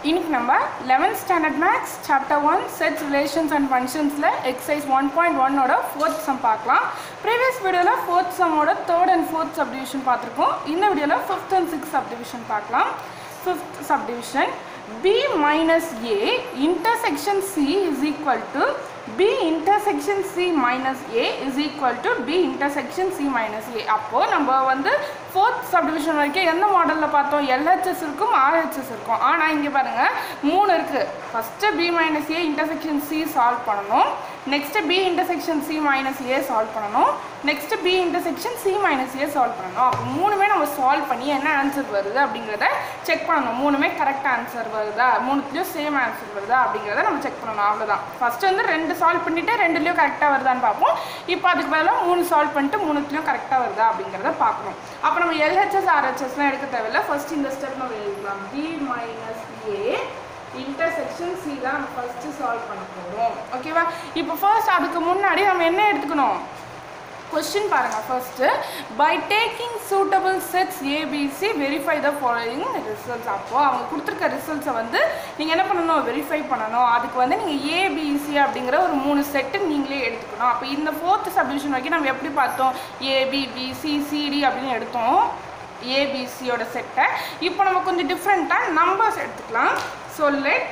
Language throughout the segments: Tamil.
இன்னைக்கு நம்ம 11th standard maths chapter one sets relations and ஃபங்க்ஷன்ஸில் எக்ஸசைஸ் ஒன் பாயிண்ட் ஒன்னோட ஃபோர்த் சம் பார்க்கலாம் ப்ரீவியஸ் வீடியோவில் ஃபோர்த் சம்மோட தேர்ட் அண்ட் ஃபோர்த் சப்டிவிஷன் பார்த்துருக்கோம் இந்த வீடியோவில் ஃபிஃப்த் அண்ட் சிக்ஸ் சப்டிவிஷன் பார்க்கலாம் fifth subdivision B minus A intersection C is equal to B intersection C minus A is equal to B intersection C minus A அப்போது நம்ம வந்து ஃபோர்த் சப்டிவிஷன் வரைக்கும் எந்த மாடலில் பார்த்தோம் எல்ஹெச்எஸ் இருக்கும் ஆர்ஹெச்எஸ் இருக்கும் ஆனால் இங்கே பாருங்கள் மூணு இருக்குது first B minus A intersection C solve பண்ணணும் next B intersection C minus A solve பண்ணணும் next B intersection C minus A solve பண்ணணும் அப்போ மூணுமே நம்ம சால்வ் பண்ணி என்ன ஆன்சர் வருது அப்படிங்கிறத செக் பண்ணணும் மூணுமே கரெக்ட் ஆன்சர் வருதா மூணுத்துலேயும் சேம் ஆன்சர் வருதா அப்படிங்கிறத நம்ம செக் பண்ணணும் அவ்வளோதான் ஃபஸ்ட்டு வந்து ரெண்டு சால்வ் பண்ணிவிட்டு ரெண்டுலேயும் கரெக்டாக வருதான்னு பார்ப்போம் இப்போ அதுக்கு பதிலாக மூணு சால்வ் பண்ணிட்டு மூணுத்துலேயும் கரெக்டாக வருதா அப்படிங்கிறத பார்க்கணும் அப்போ நம்ம எல்ஹெச்எஸ் ஆர்ஹெச்எஸ்லாம் எடுக்க தேவையில்ல ஃபர்ஸ்ட் இந்த ஸ்டெப் நம்ம எழுதலாம் B minus A intersection C தான் நம்ம ஃபஸ்ட்டு சால்வ் பண்ண போகிறோம் ஓகேவா இப்போ ஃபர்ஸ்ட் அதுக்கு முன்னாடி நம்ம என்ன எடுத்துக்கணும் கொஸ்டின் பாருங்க first by taking suitable sets ABC verify the following results அப்போ அவங்க கொடுத்துருக்க ரிசல்ட்ஸை வந்து நீங்கள் என்ன பண்ணணும் வெரிஃபை பண்ணணும் அதுக்கு வந்து நீங்கள் ஏபிசி அப்படிங்கிற ஒரு மூணு செட்டு நீங்களே எடுத்துக்கணும் அப்போ இந்த ஃபோர்த் சப்டிவிஷன் வரைக்கும் நம்ம எப்படி பார்த்தோம் ஏபிபிசி சிடி அப்படின்னு எடுத்தோம் ஏபிசியோட செட்டை இப்போ நம்ம கொஞ்சம் டிஃப்ரெண்ட்டாக நம்பர்ஸ் எடுத்துக்கலாம் ஸோ லெட்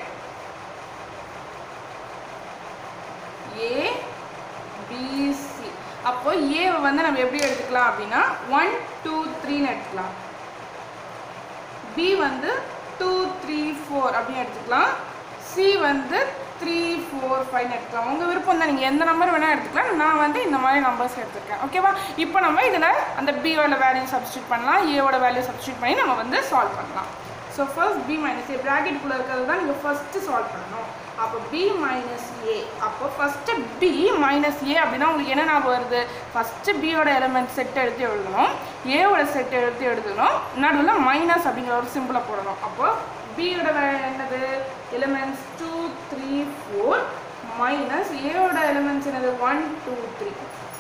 ஏ பிசி அப்போ ஏவை வந்து நம்ம எப்படி எடுத்துக்கலாம் அப்படின்னா ஒன் டூ த்ரீன்னு எடுத்துக்கலாம் பி வந்து டூ த்ரீ ஃபோர் அப்படின்னு எடுத்துக்கலாம் சி வந்து த்ரீ ஃபோர் ஃபைவ்னு எடுத்துக்கலாம் உங்கள் விருப்பம் தான் நீங்கள் எந்த நம்பர் வேணால் எடுத்துக்கலாம் நான் வந்து இந்த மாதிரி நம்பர்ஸ் எடுத்துருக்கேன் ஓகேவா இப்போ நம்ம இதில் அந்த பியோட வேல்யூ சப்ஸ்டியூட் பண்ணலாம் ஏவோட வேல்யூ சப்ஸ்டியூட் பண்ணி நம்ம வந்து சால்வ் பண்ணலாம் so first B minus A ப்ராக்கெட்டுக்குள்ளே இருக்கிறது தான் நீங்கள் ஃபஸ்ட்டு சால்வ் பண்ணணும் அப்போ பி மைனஸ் ஏ அப்போ ஃபஸ்ட்டு பி மைனஸ் ஏ அப்படின்னா உங்களுக்கு என்ன ஞாபகம் வருது ஃபஸ்ட்டு பியோட எலிமெண்ட் செட் எடுத்து எழுதணும் ஏவோட செட் எடுத்து எழுதணும் நடுவில் மைனஸ் அப்படிங்கிற ஒரு சிம்பிளை போடணும் அப்போ பியோட என்னது elements two three four minus ஏவோட எலிமெண்ட்ஸ் என்னது one two three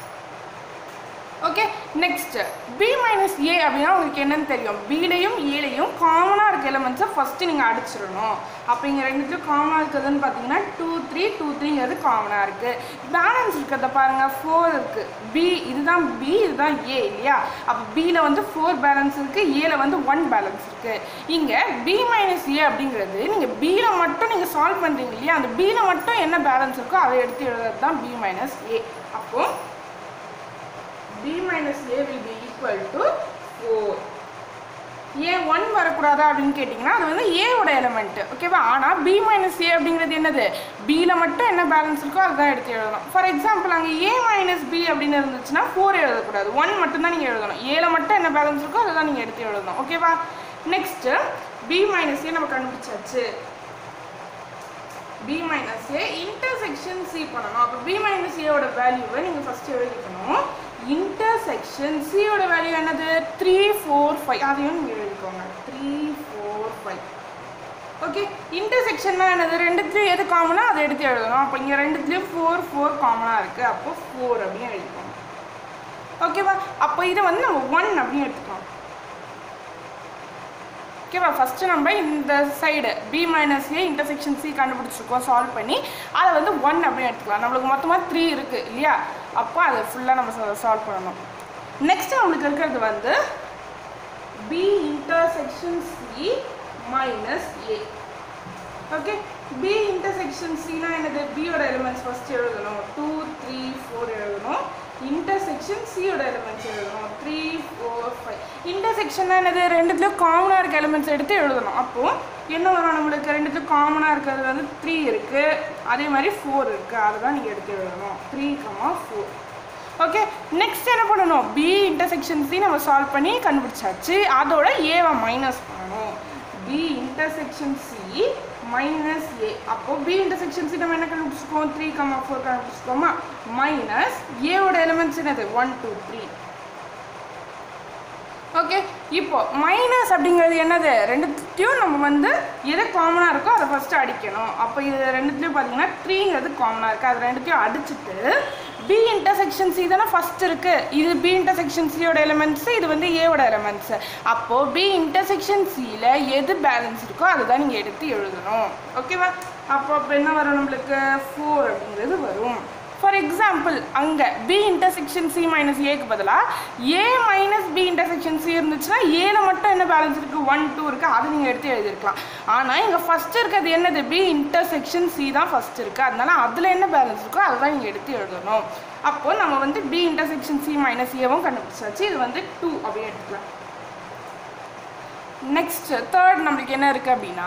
okay next B minus A அப்படின்னா உங்களுக்கு என்னன்னு தெரியும் பிலையும் ஏலையும் காமனாக இருக்க எலிமெண்ட்ஸை ஃபஸ்ட்டு நீங்கள் அடிச்சிடணும் அப்போ இங்கே ரெண்டுத்தையும் காமனாக இருக்கிறதுன்னு பார்த்தீங்கன்னா டூ த்ரீ டூ த்ரீங்கிறது காமனாக இருக்குது பேலன்ஸ் இருக்கிறத பாருங்கள் ஃபோர் இருக்குது பி இதுதான் பி இதுதான் ஏ இல்லையா அப்போ பியில் வந்து ஃபோர் பேலன்ஸ் இருக்குது ஏல வந்து ஒன் பேலன்ஸ் இருக்குது இங்கே பி மைனஸ் ஏ அப்படிங்கிறது நீங்கள் பியில் மட்டும் நீங்கள் சால்வ் பண்ணுறீங்க இல்லையா அந்த பியில் மட்டும் என்ன பேலன்ஸ் இருக்கோ அதை எடுத்து எழுதுறது தான் பி மைனஸ் ஏ அப்போது b minus a will be equal to 4 ஏன் ஒன் வரக்கூடாதா அப்படின்னு கேட்டிங்கன்னா அது வந்து ஏவோட எலிமெண்ட் ஓகேவா ஆனால் பி மைனஸ் ஏ அப்படிங்கிறது என்னது பியில் மட்டும் என்ன பேலன்ஸ் இருக்கோ அதுதான் எடுத்து எழுதணும் ஃபார் எக்ஸாம்பிள் அங்கே ஏ மைனஸ் பி அப்படின்னு இருந்துச்சுன்னா ஃபோர் எழுதக்கூடாது ஒன் மட்டும் தான் நீங்கள் எழுதணும் ஏல மட்டும் என்ன பேலன்ஸ் இருக்கோ அதை தான் நீங்கள் எடுத்து எழுதணும் ஓகேவா நெக்ஸ்ட்டு பி மைனஸ் ஏ நம்ம கண்டுபிடிச்சாச்சு B minus A intersection C பண்ணணும் அப்போ பி மைனஸ் ஏவோட வேல்யூவை நீங்கள் ஃபஸ்ட்டு எழுதிக்கணும் இன்டர்செக்ஷன் சியோட வேல்யூ என்னது த்ரீ ஃபோர் ஃபைவ் அதையும் நீங்கள் எழுதிக்கோங்க த்ரீ ஃபோர் ஃபைவ் ஓகே இன்டர்செக்ஷன்னா என்னது ரெண்டுத்துலேயும் எது காமனாக அதை எடுத்து எழுதணும் அப்போ இங்கே ரெண்டுத்துலேயும் ஃபோர் ஃபோர் காமனாக இருக்குது அப்போ ஃபோர் அப்படின்னு எழுதிக்கோங்க ஓகேவா அப்போ இதை வந்து நம்ம ஒன் அப்படின்னு எடுத்துக்கலாம் ஓகேவா ஃபஸ்ட்டு நம்ம இந்த side B minus A intersection C கண்டுபிடிச்சிருக்கோம் சால்வ் பண்ணி அதை வந்து ஒன் அப்படின்னு எடுத்துக்கலாம் நம்மளுக்கு மொத்தமாக த்ரீ இருக்குது இல்லையா அப்போ அதை ஃபுல்லாக நம்ம சால்வ் பண்ணணும் நெக்ஸ்ட் நம்மளுக்கு இருக்கிறது வந்து B intersection C minus A okay B intersection சினா என்னது பியோட எலிமெண்ட்ஸ் ஃபஸ்ட் எழுதணும் டூ த்ரீ ஃபோர் எழுதணும் இன்டர்செக்ஷன் சியோட எலிமெண்ட்ஸ் எழுதணும் த்ரீ ஃபோர் ஃபைவ் இன்டர்செக்ஷன்னா என்னது ரெண்டுத்துலேயும் காமனாக இருக்க எலிமெண்ட்ஸ் எடுத்து எழுதணும் அப்போது என்ன வரும் நம்மளுக்கு ரெண்டுத்துலையும் காமனாக இருக்கிறது வந்து த்ரீ இருக்குது அதே மாதிரி ஃபோர் இருக்குது அதை தான் நீங்கள் எடுத்து எழுதணும் three comma four okay next என்ன பண்ணணும் பி இன்டர்செக்ஷன் சி நம்ம சால்வ் பண்ணி கண்டுபிடிச்சாச்சு அதோட ஏவை மைனஸ் பண்ணணும் B intersection C minus A அப்போ பி இன்டர்செக்ஷன் சி நம்ம என்ன கண்டுபிடிச்சிருக்கோம் த்ரீ கமா ஃபோர் கண்டுபிடிச்சிருக்கோமா மைனஸ் ஏவோட எலிமெண்ட்ஸ் என்னது ஒன் டூ த்ரீ ஓகே இப்போ மைனஸ் அப்படிங்கிறது என்னது ரெண்டுத்தையும் நம்ம வந்து எது காமனாக இருக்கோ அதை ஃபஸ்ட்டு அடிக்கணும் அப்போ இது ரெண்டுத்துலையும் பார்த்தீங்கன்னா த்ரீங்கிறது காமனாக இருக்குது அது ரெண்டுத்தையும் அடிச்சுட்டு பி இன்டர்செக்ஷன் சி தானே ஃபஸ்ட் இருக்குது இது பி இன்டர்செக்ஷன் சியோட எலிமெண்ட்ஸ் இது வந்து ஏவோட எலிமெண்ட்ஸ் அப்போது பி இன்டர்செக்ஷன் சியில் எது பேலன்ஸ் இருக்கோ அதுதான் நீங்கள் எடுத்து எழுதணும் ஓகேவா அப்போ அப்போ என்ன வரும் நம்மளுக்கு ஃபோர் அப்படிங்கிறது வரும் ஃபார் எக்ஸாம்பிள் அங்கே பி இன்டர்செக்ஷன் சி மைனஸ் ஏக்கு பதிலாக A minus B intersection C இருந்துச்சுன்னா ஏல மட்டும் என்ன பேலன்ஸ் இருக்குது ஒன் டூ இருக்குது அதை நீங்கள் எடுத்து எழுதிருக்கலாம் ஆனால் இங்கே ஃபஸ்ட்டு இருக்கிறது என்னது பி இன்டர்செக்ஷன் சி தான் ஃபஸ்ட் இருக்குது அதனால அதில் என்ன பேலன்ஸ் இருக்கோ அதை தான் நீங்கள் எடுத்து எழுதணும் அப்போது நம்ம வந்து பி இன்டர்செக்ஷன் சி மைனஸ் ஏவும் கண்டுபிடிச்சாச்சு இது வந்து டூ அப்படின்னு எடுத்துக்கலாம் நெக்ஸ்ட் தேர்ட் நம்மளுக்கு என்ன இருக்குது அப்படின்னா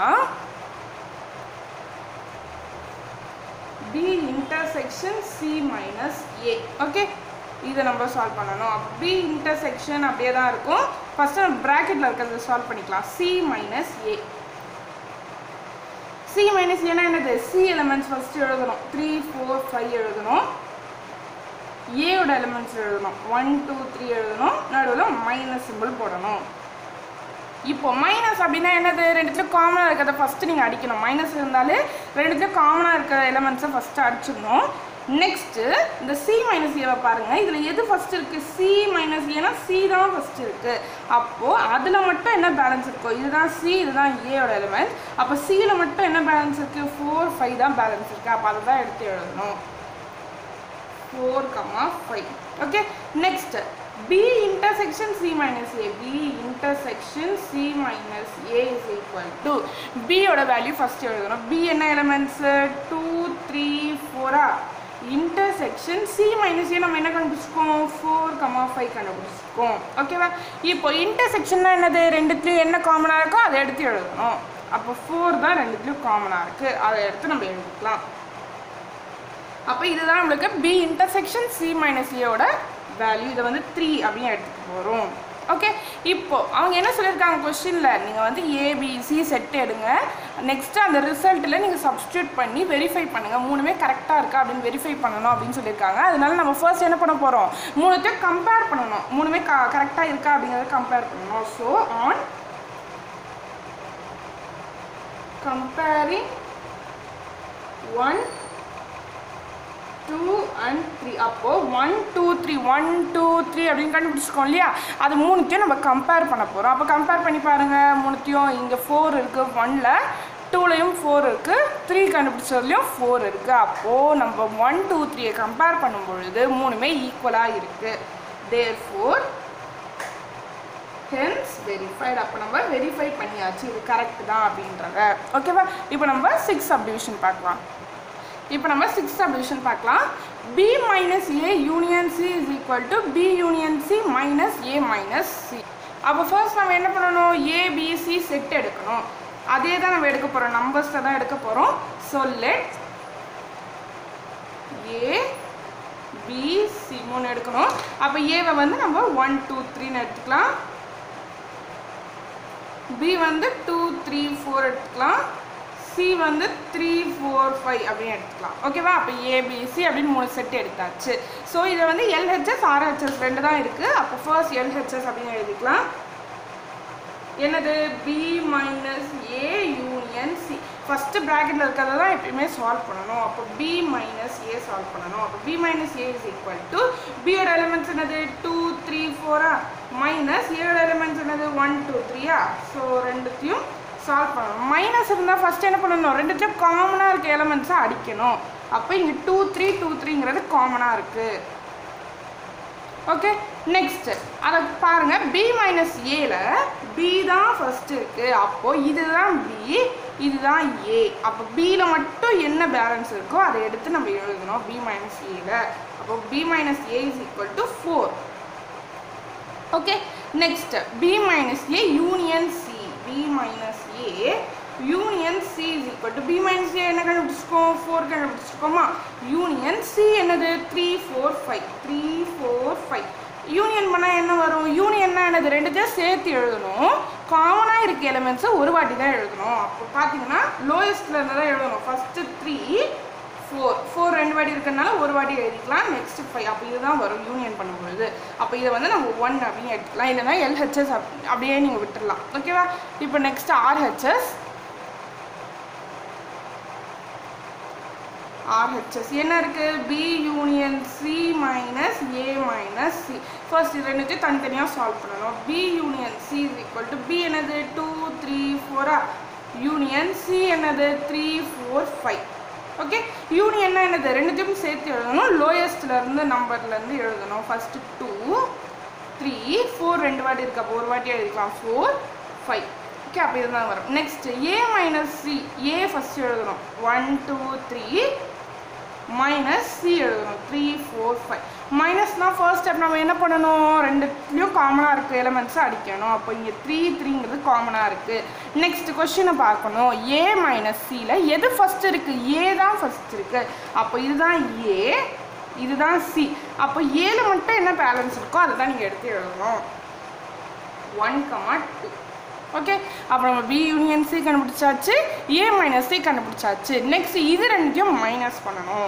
B intersection C minus A okay இதை நம்ம சால்வ் பண்ணணும் பி இன்டர்செக்ஷன் அப்படியே தான் இருக்கும் ஃபஸ்ட்டு நம்ம ப்ராக்கெட்டில் இருக்கிறத சால்வ் பண்ணிக்கலாம் C minus A C minus ஏன்னா என்னது சி எலமெண்ட்ஸ் ஃபஸ்ட்டு எழுதணும் த்ரீ ஃபோர் ஃபைவ் எழுதணும் ஏயோட எலிமெண்ட்ஸ் எழுதணும் ஒன் டூ த்ரீ எழுதணும் நடுவில் மைனஸ் சிம்பிள் போடணும் இப்போ மைனஸ் அப்படின்னா என்னது ரெண்டுத்துலையும் காமனாக இருக்கிறத ஃபஸ்ட்டு நீங்கள் அடிக்கணும் மைனஸ் இருந்தாலே ரெண்டுத்துலையும் காமனாக இருக்கிற எலிமெண்ட்ஸை ஃபஸ்ட்டு அடிச்சிடணும் நெக்ஸ்ட்டு இந்த சி மைனஸ் ஏவை பாருங்கள் இதில் எது ஃபஸ்ட்டு இருக்குது சி மைனஸ் ஏன்னா சி தான் ஃபஸ்ட்டு இருக்குது அப்போது அதில் மட்டும் என்ன பேலன்ஸ் இருக்கோ இதுதான் சி இதுதான் ஏயோட எலிமெண்ட் அப்போ சியில் மட்டும் என்ன பேலன்ஸ் இருக்குது ஃபோர் ஃபைவ் தான் பேலன்ஸ் இருக்குது அப்போ அதை தான் எடுத்து எழுதணும் four comma five okay next B intersection C minus A B intersection C minus A is equal to பியோட வேல்யூ ஃபஸ்ட் எழுதணும் பி என்ன எலமெண்ட்ஸு டூ த்ரீ ஃபோரா இன்டர்செக்ஷன் சி மைனஸ் ஏ நம்ம என்ன கண்டுபிடிச்சிருக்கோம் ஃபோர் கமா ஃபைவ் கண்டுபிடிச்சிருக்கோம் ஓகேவா இப்போ இன்டர்செக்ஷன்னா என்னது ரெண்டுத்துலையும் என்ன காமனாக இருக்கோ அதை எடுத்து எழுதணும் அப்போ ஃபோர் தான் ரெண்டுத்துலையும் காமனாக இருக்குது அதை எடுத்து நம்ம எழுதிக்கலாம் அப்போ இதுதான் நம்மளுக்கு பி இன்டர்செக்ஷன் சி மைனஸ் ஏவோட வேல்யூ இதை வந்து த்ரீ அப்படின்னு எடுத்துக்க போகிறோம் ஓகே இப்போ அவங்க என்ன சொல்லியிருக்காங்க கொஸ்டினில் நீங்கள் வந்து ஏபிசி செட் எடுங்க நெக்ஸ்ட்டு அந்த ரிசல்ட்டில் நீங்கள் சப்ஸ்டியூட் பண்ணி வெரிஃபை பண்ணுங்கள் மூணுமே கரெக்டாக இருக்கா அப்படின்னு வெரிஃபை பண்ணணும் அப்படின்னு சொல்லியிருக்காங்க அதனால நம்ம ஃபர்ஸ்ட் என்ன பண்ண போகிறோம் மூணுத்தையும் கம்பேர் பண்ணணும் மூணுமே க கரெக்டாக இருக்கா அப்படிங்கிறத கம்பேர் பண்ணணும் so on comparing one two and three அப்போது one two three one two three அப்படின்னு கண்டுபிடிச்சிருக்கோம் இல்லையா அது மூணுத்தையும் நம்ம கம்பேர் பண்ண போகிறோம் அப்போ கம்பேர் பண்ணி பாருங்கள் மூணுத்தையும் இங்கே ஃபோர் இருக்குது ஒனில் டூலையும் ஃபோர் இருக்குது த்ரீ கண்டுபிடிச்சதுலையும் ஃபோர் இருக்குது அப்போது நம்ம ஒன் டூ த்ரீயை கம்பேர் பண்ணும் பொழுது மூணுமே ஈக்குவலாக இருக்குது தேர் ஃபோர் ஹென்ஸ் வெரிஃபைடு அப்போ நம்ம வெரிஃபை பண்ணியாச்சு இது கரெக்ட் தான் அப்படின்றத ஓகேவா இப்போ நம்ம சிக்ஸ் சப்டிவிஷன் பார்க்கலாம் இப்போ நம்ம சிக்ஸ் சப்டிவிஷன் பார்க்கலாம் B minus A union C is equal to B union C minus A minus C அப்போ ஃபர்ஸ்ட் நம்ம என்ன பண்ணணும் ஏபிசி செட் எடுக்கணும் அதே தான் நம்ம எடுக்க போகிறோம் நம்பர்ஸை தான் எடுக்க போகிறோம் ஸோ லெட் ஏ பிசி மூணு எடுக்கணும் அப்போ ஏவை வந்து நம்ம ஒன் டூ த்ரீன்னு எடுத்துக்கலாம் பி வந்து டூ த்ரீ ஃபோர் எடுத்துக்கலாம் சி வந்து த்ரீ ஃபோர் ஃபைவ் அப்படின்னு எடுத்துக்கலாம் ஓகேவா அப்போ ஏபிசி அப்படின்னு மூணு செட் எடுத்தாச்சு ஸோ இதை வந்து எல்ஹெச்எஸ் ஆர்ஹெச்எஸ் ரெண்டு தான் இருக்குது அப்போ ஃபர்ஸ்ட் எல்ஹெச்எஸ் அப்படின்னு எழுதிக்கலாம் என்னது B minus A union C first ப்ராக்கெட்டில் இருக்கிறத தான் எப்பயுமே சால்வ் பண்ணணும் அப்போ பி மைனஸ் ஏ சால்வ் பண்ணணும் அப்போ B minus A is equal to பியோட எலிமெண்ட்ஸ் என்னது டூ த்ரீ ஃபோரா மைனஸ் ஏயோட எலிமெண்ட்ஸ் என்னது ஒன் டூ த்ரீயா ஸோ ரெண்டுத்தையும் சால்வ் பண்ணணும் மைனஸ் இருந்தால் ஃபஸ்ட்டு என்ன பண்ணணும் ரெண்டுத்தையும் காமனாக இருக்க எலிமெண்ட்ஸை அடிக்கணும் அப்போ இங்கே டூ த்ரீ டூ த்ரீங்கிறது காமனாக இருக்குது ஓகே நெக்ஸ்ட் அதை பாருங்க பி மைனஸ் ஏல பி தான் ஃபர்ஸ்ட் இருக்கு அப்போ இதுதான் பி இதுதான் ஏ அப்போ பியில் மட்டும் என்ன பேலன்ஸ் இருக்கோ அதை எடுத்து நம்ம எழுதணும் பி மைனஸ் ஏல அப்போ B minus A is equal to four okay next B minus A union C B minus A union C is equal to B minus A என்ன கண்டுபிடிச்சிருக்கோம் ஃபோர் கண்டுபிடிச்சிருக்கோமா யூனியன் சி என்னது three four five three four five union பண்ணால் என்ன வரும் யூனியன்னா என்னது ரெண்டுத்தையும் சேர்த்து எழுதணும் காமனாக இருக்க எலிமெண்ட்ஸை ஒரு வாட்டி தான் எழுதணும் அப்போ பார்த்தீங்கன்னா லோயஸ்ட்டில் இருந்து தான் எழுதணும் ஃபஸ்ட்டு த்ரீ ஃபோர் ஃபோர் ரெண்டு வாட்டி இருக்கறனால ஒரு வாட்டி எழுதிக்கலாம் நெக்ஸ்ட் ஃபைவ் அப்போ இதுதான் வரும் யூனியன் பண்ணும்பொழுது அப்போ இதை வந்து நம்ம ஒன் அப்படின்னு எடுத்துக்கலாம் இல்லைன்னா எல்ஹெச்எஸ் அப்படியே நீங்கள் விட்டுடலாம் ஓகேவா இப்போ நெக்ஸ்ட் ஆர்ஹெச்எஸ் ஆர்ஹெச்எஸ் என்ன இருக்கு B union C minus A minus C first இது ரெண்டுத்தையும் தனித்தனியாக சால்வ் பண்ணணும் B union C is equal to B என்னது டூ த்ரீ ஃபோரா யூனியன் சி என்னது த்ரீ ஃபோர் ஃபைவ் ஓகே யூனியன்னா என்னது ரெண்டுத்தையும் சேர்த்து எழுதணும் லோயஸ்ட்ல இருந்து நம்பர்ல இருந்து எழுதணும் ஃபர்ஸ்ட் டூ த்ரீ ஃபோர் ரெண்டு வாட்டி இருக்கு அப்போ ஒரு வாட்டி எழுதிக்கலாம் ஃபோர் ஃபைவ் ஓகே அப்போ இதுதான் வரும் next A minus C A first எழுதணும் one two three minus C எழுதணும் த்ரீ ஃபோர் ஃபைவ் மைனஸ்னால் ஃபர்ஸ்ட் ஸ்டெப் நம்ம என்ன பண்ணணும் ரெண்டுத்துலேயும் காமனாக இருக்குது எலமெண்ட்ஸை அடிக்கணும் அப்போ இங்கே த்ரீ த்ரீங்கிறது காமனாக இருக்குது நெக்ஸ்ட் கொஷினை பார்க்கணும் ஏ மைனஸ் சியில் எது ஃபஸ்ட் இருக்குது ஏ தான் ஃபஸ்ட் இருக்குது அப்போ இதுதான் ஏ இதுதான் சி அப்போ ஏல மட்டும் என்ன பேலன்ஸ் இருக்கோ அதை தான் நீங்கள் எடுத்து எழுதணும் ஒன் கமா டூ ஓகே அப்புறம் நம்ம பி யூனியன் சி கண்டுபிடிச்சாச்சு ஏ மைனஸ் சி கண்டுபிடிச்சாச்சு நெக்ஸ்ட் இது ரெண்டுத்தையும் மைனஸ் பண்ணணும்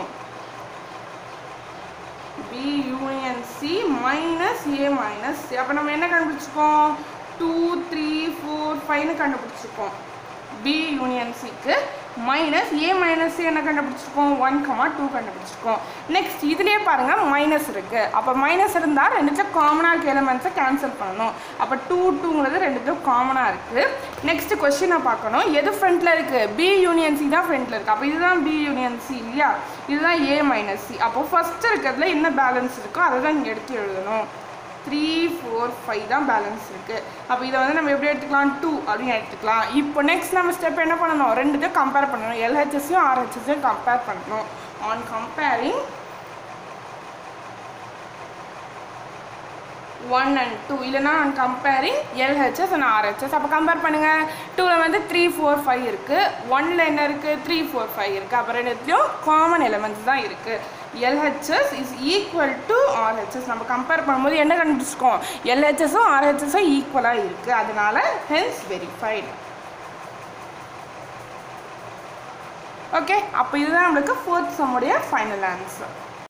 B union C minus A minus C அப்போ நம்ம என்ன கண்டுபிடிச்சிருக்கோம் டூ த்ரீ ஃபோர் ஃபைவ்னு கண்டுபிடிச்சிருக்கோம் பி யூனியன் சிக்கு மைனஸ் ஏ மைனஸ் என்ன கண்டுபிடிச்சிருக்கோம் ஒன் கமா டூ கண்டுபிடிச்சிருக்கோம் நெக்ஸ்ட் இதுலேயே பாருங்கள் மைனஸ் இருக்குது அப்போ மைனஸ் இருந்தால் ரெண்டுத்தையும் காமனாக இருக்க எலமெண்ட்ஸை கேன்சல் பண்ணணும் அப்போ டூ டூங்கிறது ரெண்டுத்தையும் காமனாக இருக்குது நெக்ஸ்ட் கொஸ்டினை பார்க்கணும் எது ஃப்ரண்ட்டில் இருக்குது பி யூனியன் சி தான் ஃப்ரண்ட்டில் இருக்குது அப்போ இதுதான் பி யூனியன் சி இல்லையா இதுதான் ஏ மைனஸ் சி அப்போ ஃபஸ்ட்டு இருக்கிறதுல என்ன பேலன்ஸ் இருக்கோ அதை தான் இங்கே எடுத்து எழுதணும் த்ரீ ஃபோர் ஃபைவ் தான் பேலன்ஸ் இருக்குது அப்போ இதை வந்து நம்ம எப்படி எடுத்துக்கலாம் டூ அப்படின்னு எடுத்துக்கலாம் இப்போ நெக்ஸ்ட் நம்ம ஸ்டெப் என்ன பண்ணணும் ரெண்டுத்தையும் கம்பேர் பண்ணணும் எல்ஹெச்எஸையும் ஆர்ஹெச்எஸையும் கம்பேர் பண்ணணும் on comparing one and two இல்லைனா on comparing LHS and RHS அப்போ கம்பேர் பண்ணுங்கள் டூவில் வந்து த்ரீ ஃபோர் ஃபைவ் இருக்குது ஒனில் என்ன இருக்குது த்ரீ ஃபோர் ஃபைவ் இருக்குது அப்புறம் ரெண்டுத்துலையும் காமன் எலமெண்ட்ஸ் தான் இருக்குது LHS is equal to RHS நம்ம கம்பேர் பண்ணும்போது என்ன கண்டுபிடிச்சிருக்கோம் எல்ஹெச்எஸும் ஆர்ஹெச்எஸும் ஈக்குவலாக இருக்குது அதனால ஹென்ஸ் வெரிஃபைடு ஓகே அப்போ இதுதான் நம்மளுக்கு ஃபோர்த் சம்முடைய ஃபைனல் ஆன்சர்